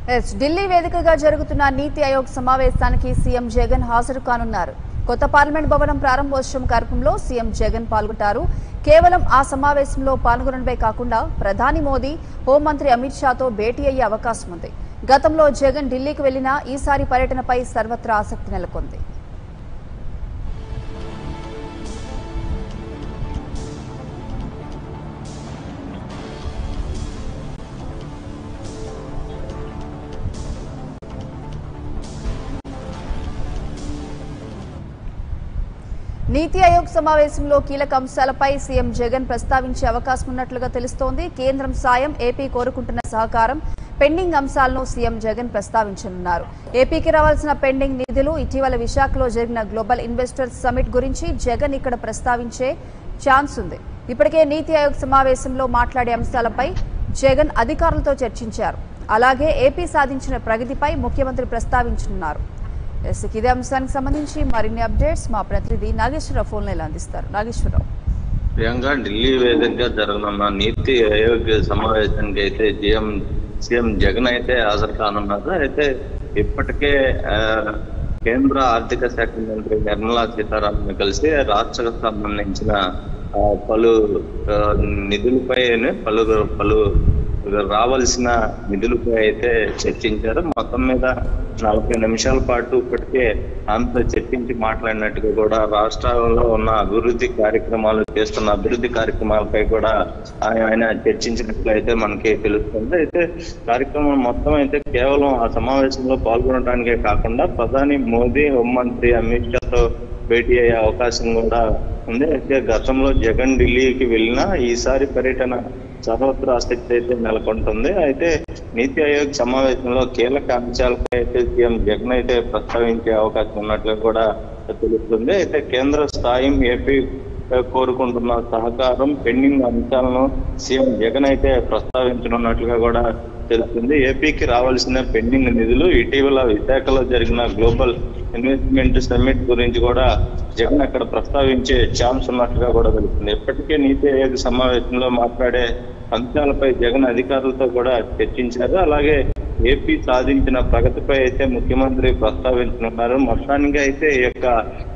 yes Delhi వేదికగా జరుగుతున్న నీతి ఆయోగ్ సమావేశానికి సీఎం జగన్ హాజరు కానున్నారు కొత్త పార్లమెంట్ భవనం ప్రారంభోత్సవం కార్యక్రమంలో సీఎం జగన్ పాల్గొంటారు కేవలం ఆ సమావేశంలో పాల్గొనడమే కాకుండా ప్రధాని మోదీ హోంమంత్రి అమిత్ షాతో భేటీ అయ్యే అవకాశం ఉంది గతంలో జగన్ ఢిల్లీకి వెళ్లినా ఈసారి పర్యటనపై సర్వత్రా ఆసక్తి నెలకొంది నీతి ఆయోగ్ సమావేశంలో కీలక అంశాలపై సీఎం జగన్ ప్రస్తావించే అవకాశం ఉన్నట్లుగా తెలుస్తోంది కేంద్రం సాయం ఏపీ కోరుకుంటున్న సహకారం పెండింగ్ అంశాలను సీఎం జగన్ ప్రస్తావించనున్నారు ఏపీకి రావాల్సిన పెండింగ్ నిధులు ఇటీవల విశాఖలో జరిగిన గ్లోబల్ ఇన్వెస్టర్స్ సమిట్ గురించి జగన్ ఇక్కడ ప్రస్తావించే ఛాన్స్ ఉంది ఇప్పటికే నీతి ఆయోగ్ సమావేశంలో మాట్లాడే అంశాలపై జగన్ అధికారులతో చర్చించారు అలాగే ఏపీ సాధించిన ప్రగతిపై ముఖ్యమంత్రి ప్రస్తావించనున్నారు ఎస్ ఇక ఇదే అంశానికి సంబంధించి మరిన్ని అప్డేట్స్ మా ప్రతినిధి నాగేశ్వరరావు ఫోన్ లైన్ అందిస్తారు నాగేశ్వరరావు ప్రియాంక ఢిల్లీ వేదికగా జరగనున్న నీతి ఆయోగ్ సమావేశానికి అయితే జిఎం సీఎం జగన్ అయితే హాజరు కానున్నారు అయితే ఇప్పటికే ఆ, కేంద్ర ఆర్థిక శాఖ మంత్రి నిర్మలా సీతారామన్ కలిసి రాష్ట్రకు సంబంధించిన ఆ, పలు ఆ, నిధులపై పలు పలు రావాల్సిన నిధులపై అయితే చర్చించారు మొత్తం మీద నలభై నిమిషాల పాటు ఇప్పటికే అంత చర్చించి మాట్లాడినట్టుగా కూడా రాష్ట్రాల్లో ఉన్న అభివృద్ధి కార్యక్రమాలు చేస్తున్న అభివృద్ధి కార్యక్రమాలపై కూడా ఆయన ఆయన చర్చించినట్లు అయితే మనకి తెలుస్తుంది అయితే కార్యక్రమం మొత్తం అయితే కేవలం ఆ సమావేశంలో పాల్గొనడానికే కాకుండా ప్రధాని మోదీ హోంమంత్రి అమిత్ షాతో భేటీ అయ్యే అవకాశం కూడా ఉంది అయితే గతంలో జగన్ ఢిల్లీకి వెళ్ళినా ఈసారి పర్యటన సర్వత్రా ఆసక్తి అయితే నెలకొంటుంది అయితే నీతి ఆయోగ్ సమావేశంలో కీలక అంశాలపై అయితే సీఎం జగన్ అయితే ప్రస్తావించే అవకాశం ఉన్నట్లు కూడా తెలుస్తుంది అయితే కేంద్ర స్థాయి ఏపీ కోరుకుంటున్న సహకారం పెండింగ్ అంశాలను సీఎం జగన్ అయితే ప్రస్తావించనున్నట్లుగా కూడా తెలుస్తుంది ఏపీకి రావాల్సిన పెండింగ్ నిధులు ఇటీవల విశాఖలో జరిగిన గ్లోబల్ ఇన్వెస్ట్మెంట్ సమ్మిట్ గురించి కూడా జగన్ అక్కడ ప్రస్తావించే ఛాన్స్ ఉన్నట్లుగా కూడా తెలుస్తుంది ఇప్పటికే నీతి ఆయోగ్ సమావేశంలో మాట్లాడే అంశాలపై జగన్ అధికారులతో కూడా చర్చించారు అలాగే ఏపీ సాధించిన ప్రగతిపై అయితే ముఖ్యమంత్రి ప్రస్తావించనున్నారు మొత్తానికి అయితే ఈ యొక్క